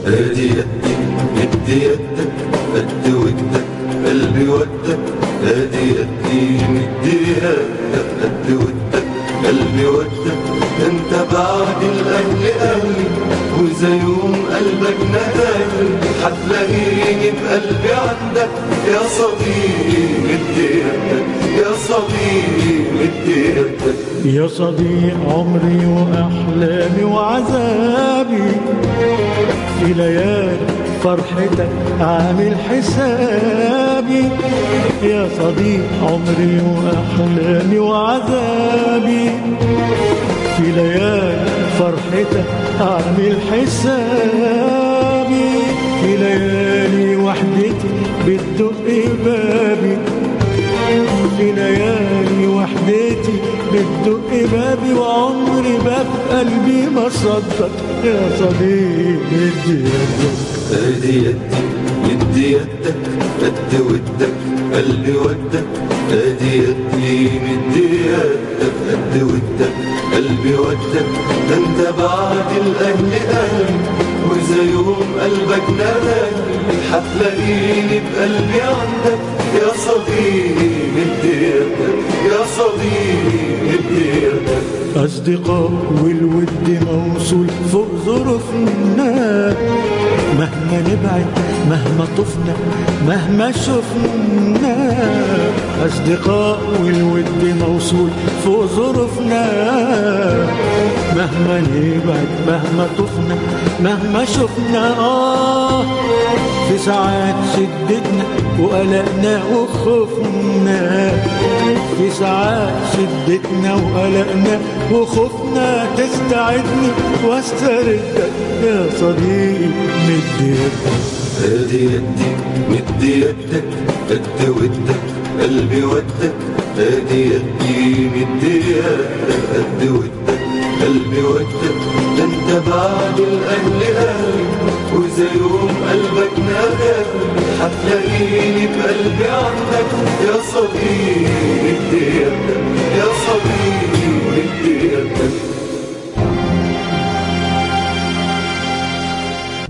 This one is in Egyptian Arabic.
ادي يدي مدي يدك قد ودك قلبي ودك ادي يدي مدي يدك قد ودك قلبي ودك انت بعد الاهل اهلي واذا يوم قلبك نداني حتلاقيني بقلبي عندك يا صديقي مدي يدك يا صديقي مدي يدك يا صديق عمري وأحلامي وعذابي في ليالي فرحتك عامل حسابي يا صديق عمري وأحلامي وعذابي في ليالي فرحتك عامل حسابي في ليالي وحدتي بتدق بابي في ليالي وحدتي بتدق بابي وعمري باب قلبي ما صدق يا صديقي ادي يدك ادي يدي مدي يدك قد ودك قلبي ودك ادي يدي مدي يدك قد ودك قلبي ودك ده انت بعد الاهل اهلي واذا يوم قلبك ناداني حتلاقيني بقلبي عندك يا صديقي مدي يدك يا صديقي مدي يدك أصدقاء والود موصول فوق ظروفنا مهما نبعد مهما طفنا مهما شفنا أصدقاء والود موصول فوق ظروفنا مهما نبعد مهما طفنا مهما شفنا آه في ساعات شدتنا وقلقنا وخوفنا في ساعات شدتنا وقلقنا وخوفنا تستعدني واستردك يا صديقي مد يدك ادي يدي مدي يدك قد ودك قلبي ودك ادي يدي مدي يدك قد ودك قلبي ودك ده انت بعد الاهل اهلي واذا يوم قلبك ناداني حتلاقيني بقلبي عندك يا صديقي مدي يدك يا صديقي